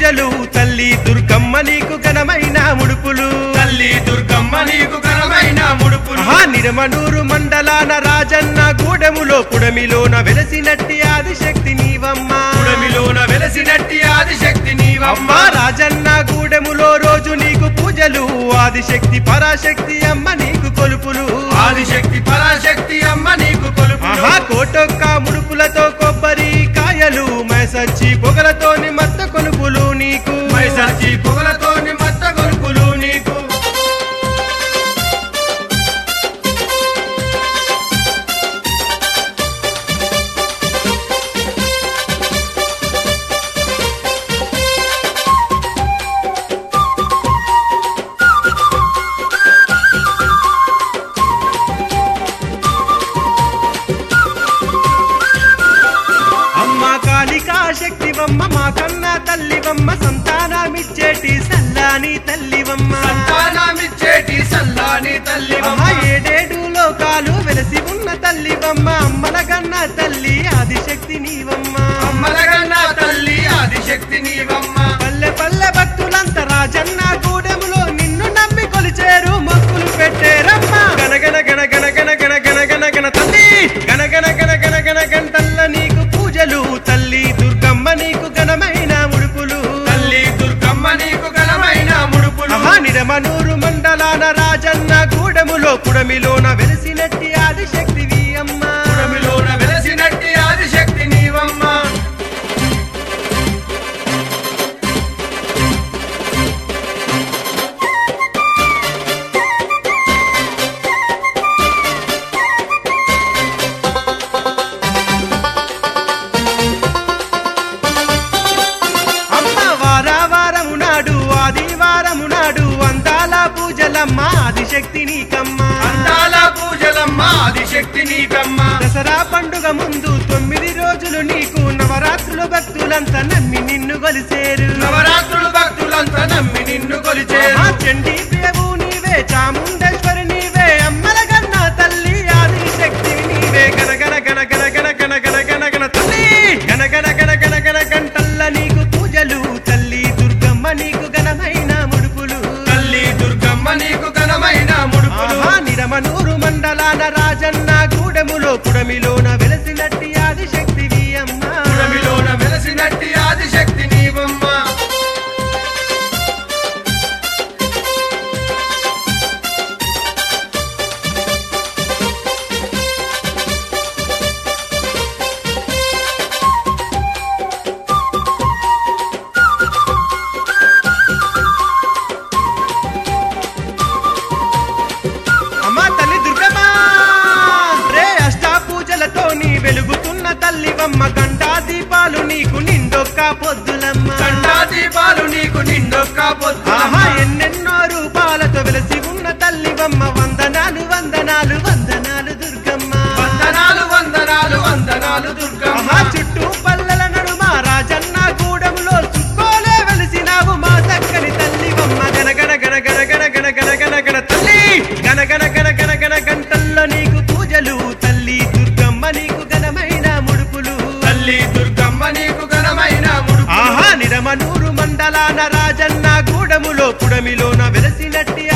పూజలు తల్లి దుర్గమ్మ నీకు ఘనమైన ముడుపులు తల్లి దుర్గమ్మ నీకు ఘనమైన ముడుపులు ఆహా నిరమనూరు మండలాన రాజన్న గూడెములో పుడమిలోన వెలసినట్టి ఆదిశక్తి నీవమ్మ పుడమిలోన వెలసినట్టి ఆదిశక్తి నీవమ్మ అమ్మ రాజన్న గూడెములో రోజు నీకు పూజలు ఆదిశక్తి పరాశక్తి అమ్మ నీకు కొలుపులు ఆదిశక్తి పరాశక్తి అమ్మ నీకు కొలుపులు ఆహా కోటొక్క ముడుపులతో కొబ్బరి కాయలు మైసచ్చి పొగలతోని మత్త కొలుపులు నీకు మైసాచి పొగలతోని మత్త కొలుపులు నీకు అమ్మ కాళికా శక్తివమ్మ మా కన్నా తల్లివమ్మ సంతానమిచ్చేటి సల్లాని తల్లివమ్మ సంతానమిచ్చేటి సల్లాని తల్లివమ్మ అమ్మ ఏడేడు లోకాలు వెలసి ఉన్న తల్లివమ్మ అమ్మల కన్నా తల్లి ఆదిశక్తి నీవమ్మ అమ్మలగన్న తల్లి ఆదిశక్తి నీవమ్మ పల్లె పల్లె భక్తులంత రాజన్న గూడెములో నిన్ను నమ్మి కొలిచేరు మొక్కులు పెట్టేరమ్మ గనగన గన గన గన గన గన గన గన తల్లి గనగన గన గన గన గంటల్ల నీకు పూజలు తల్లి దుర్గమ్మ నీకు ఘనమైన ముడుపులు తల్లి దుర్గమ్మ నీకు ఘనమైన ముడుపులు నిరమనూరు మండలాన రాజన్న గూడెములో పుడమిలోన వెలిసినట్టి ఆదిశక్తివి అమ్మ పుడమిలోన వెలసినట్టి ఆదిశక్తి నీవమ్మ అమ్మ వారావారము నాడు ఆదివారము నాడు అందాల పూజలమ్మ ఆదిశక్తి నీకమ్మ అందాల పూజలమ్మ ఆదిశక్తి నీకమ్మ దసరా పండుగ ముందు తొమ్మిది రోజులు నీకు నవరాత్రులు భక్తులంతా నమ్మి నిన్ను కొలిసేరు నవరాత్రులు భక్తులంతా నమ్మి నిన్ను కొలిచేరు ఆ చండీ దేవు నీవే చాముండేశ్వరి నీవే అమ్మల గన్న తల్లి ఆదిశక్తి నీవే గన గన గన గన గన గన గన గన గన తల్లి గన గన గన గన గన గంటల్ల నీకు పూజలు తల్లి దుర్గమ్మ నీకు ఘనమైన ముడుపులు తల్లి దుర్గమ్మ నీకు ఘనమైన ముడుపులు ఆహా నిరమనూరు మండలాన రాజన్న గూడెములో పుడమిలోన వెలసినట్టి ఆదిశక్తివి అమ్మ పుడమిలోన వెలసినట్టి ఆదిశక్తి నీవమ్మ అమ్మ తల్లి దుర్గమ్మ రే అష్టా పూజలతో నీ వెలుగుతున్న తల్లివమ్మ గంటా దీపాలు నీకు నిండొక్క పొద్దులమ్మ కండా దీపాలు నీకు నిండొక్క పొద్దు ఆహా ఎన్నెన్నో రూపాలతో వెలసి ఉన్న తల్లివమ్మ వందనాలు వందనాలు వందనాలు దుర్గమ్మ వందనాలు వందనాలు వందనాలు దుర్గమ్మ ఆహా చుట్టూ పల్లెల నడుమ రాజన్న గూడెంలో చుక్కోలే వెలిసినావు మా చక్కని తల్లివమ్మ గనగన గన గన గన గన గన గన గన తల్లి గన గన గన గన గన గంటల్లో నీకు పూజలు తల్లి దుర్గమ్మ నీకు ఘనమైన ముడుపులు తల్లి దుర్గమ్మ నీకు ఘనమైన ముడుపు ఆహా నిరమనూరు మండలాన రాజన్న గూడెములో పుడమిలోన వెలసినట్టి